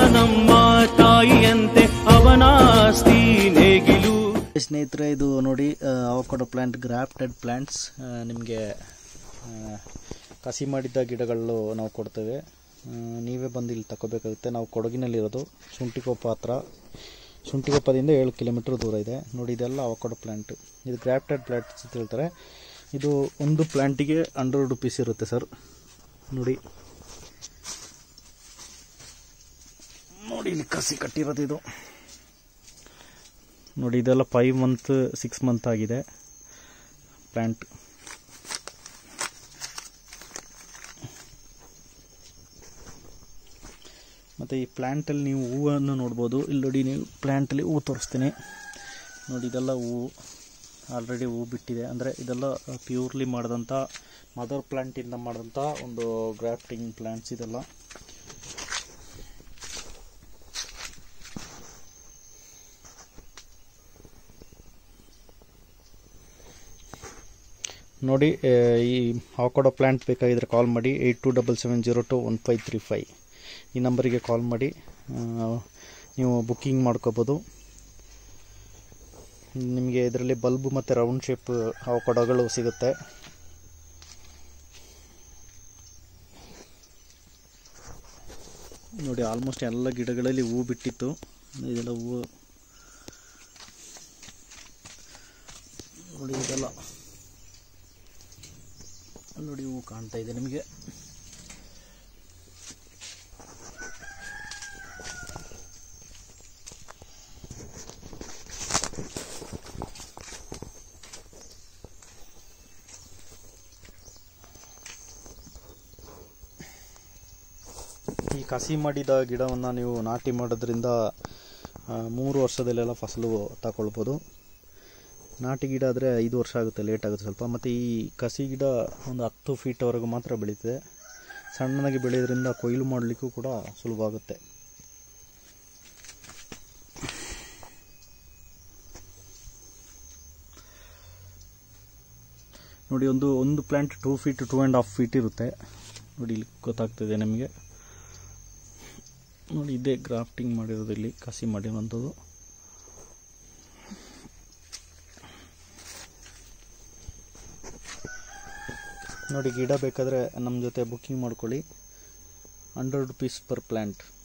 ನಮ್ಮ ತಾಯಿಯಂತೆ ಅವನಾಸ್ತಿ ನೇಗಿಲು ಸ್ನೇಹಿತರೆ ಇದು ನೋಡಿ ಅವಕೊಡೋ ಪ್ಲ್ಯಾಂಟ್ ಗ್ರಾಫ್ಟೆಡ್ ಪ್ಲ್ಯಾಂಟ್ಸ್ ನಿಮಗೆ ಕಸಿ ಮಾಡಿದ್ದ ಗಿಡಗಳು ನಾವು ಕೊಡ್ತೇವೆ ಆ, ನೀವೇ ಬಂದು ಇಲ್ಲಿ ತಗೋಬೇಕಾಗುತ್ತೆ ನಾವು ಕೊಡಗಿನಲ್ಲಿರೋದು ಶುಂಠಿಕೊಪ್ಪ ಹತ್ರ ಶುಂಠಿಕೊಪ್ಪದಿಂದ ಏಳು ಕಿಲೋಮೀಟ್ರ್ ದೂರ ಇದೆ ನೋಡಿ ಇದೆಲ್ಲ ಅವಕೊಡೋ ಪ್ಲ್ಯಾಂಟ್ ಇದು ಗ್ರಾಫ್ಟೆಡ್ ಪ್ಲ್ಯಾಂಟ್ಸ್ ಅಂತ ಹೇಳ್ತಾರೆ ಇದು ಒಂದು ಪ್ಲ್ಯಾಂಟಿಗೆ ಹಂಡ್ರೆಡ್ ರುಪೀಸ್ ಇರುತ್ತೆ ಸರ್ ನೋಡಿ ನೋಡಿ ಇಲ್ಲಿ ಕಸಿ ಕಟ್ಟಿರೋದು ಇದು ನೋಡಿ ಇದೆಲ್ಲ ಫೈವ್ ಮಂತ್ ಸಿಕ್ಸ್ ಮಂತ್ ಆಗಿದೆ ಪ್ಲ್ಯಾಂಟ್ ಮತ್ತು ಈ ಪ್ಲ್ಯಾಂಟಲ್ಲಿ ನೀವು ಹೂವನ್ನು ನೋಡ್ಬೋದು ಇಲ್ಲಿ ನೋಡಿ ನೀವು ಪ್ಲ್ಯಾಂಟಲ್ಲಿ ಹೂವು ತೋರಿಸ್ತೀನಿ ನೋಡಿ ಇದೆಲ್ಲ ಹೂವು ಆಲ್ರೆಡಿ ಹೂವು ಬಿಟ್ಟಿದೆ ಅಂದರೆ ಇದೆಲ್ಲ ಪ್ಯೂರ್ಲಿ ಮಾಡಿದಂಥ ಮದರ್ ಪ್ಲ್ಯಾಂಟಿಂದ ಮಾಡಿದಂಥ ಒಂದು ಗ್ರಾಫ್ಟಿಂಗ್ ಪ್ಲ್ಯಾಂಟ್ಸ್ ಇದೆಲ್ಲ ನೋಡಿ ಆ, ಈ ಹಾಕೊಡೋ ಪ್ಲ್ಯಾಂಟ್ ಬೇಕಾಗಿದ್ರೆ ಕಾಲ್ ಮಾಡಿ eight two double seven zero two one five three five ಈ ನಂಬರಿಗೆ ಕಾಲ್ ಮಾಡಿ ಆ, ನೀವು ಬುಕ್ಕಿಂಗ್ ಮಾಡ್ಕೋಬೋದು ನಿಮಗೆ ಇದರಲ್ಲಿ ಬಲ್ಬ್ ಮತ್ತು ರೌಂಡ್ ಶೇಪ್ ಅವಕೊಡೋಗಳು ಸಿಗುತ್ತೆ ನೋಡಿ ಆಲ್ಮೋಸ್ಟ್ ಎಲ್ಲ ಗಿಡಗಳಲ್ಲಿ ಹೂವು ಬಿಟ್ಟಿತ್ತು ಇದೆಲ್ಲ ಹೂವು ನೋಡಿ ಇದೆಲ್ಲ ಅಲ್ಲಿ ನೋಡಿ ಹೂವು ಕಾಣ್ತಾ ಇದೆ ನಿಮಗೆ ಈ ಕಸಿ ಮಾಡಿದ ಗಿಡವನ್ನು ನೀವು ನಾಟಿ ಮಾಡೋದ್ರಿಂದ ಆ, ಮೂರು ವರ್ಷದಲ್ಲೆಲ್ಲ ಫಸಲು ತಗೊಳ್ಬೋದು ನಾಟಿ ಗಿಡ ಆದರೆ ಐದು ವರ್ಷ ಆಗುತ್ತೆ ಲೇಟ್ ಆಗುತ್ತೆ ಸ್ವಲ್ಪ ಮತ್ತು ಈ ಕಸಿ ಗಿಡ ಒಂದು ಹತ್ತು ಫೀಟ್ವರೆಗೂ ಮಾತ್ರ ಬೆಳೀತದೆ ಸಣ್ಣದಾಗಿ ಬೆಳೆಯೋದ್ರಿಂದ ಕೊಯ್ಲು ಮಾಡಲಿಕ್ಕೂ ಕೂಡ ಸುಲಭ ಆಗುತ್ತೆ ನೋಡಿ ಒಂದು ಒಂದು plant two feet two and half feet ಇರುತ್ತೆ ನೋಡಿ ಇಲ್ಲಿ ಗೊತ್ತಾಗ್ತದೆ ನಮಗೆ ನೋಡಿ ಇದೇ ಗ್ರಾಫ್ಟಿಂಗ್ ಮಾಡಿರೋದು ಇಲ್ಲಿ ಕಸಿ ಮಾಡಿರುವಂಥದ್ದು ನೋಡಿ ಗಿಡ ಬೇಕಾದರೆ ನಮ್ಮ ಜೊತೆ ಬುಕ್ಕಿಂಗ್ ಮಾಡ್ಕೊಳ್ಳಿ ಹಂಡ್ರೆಡ್ ರುಪೀಸ್ ಪರ್ ಪ್ಲ್ಯಾಂಟ್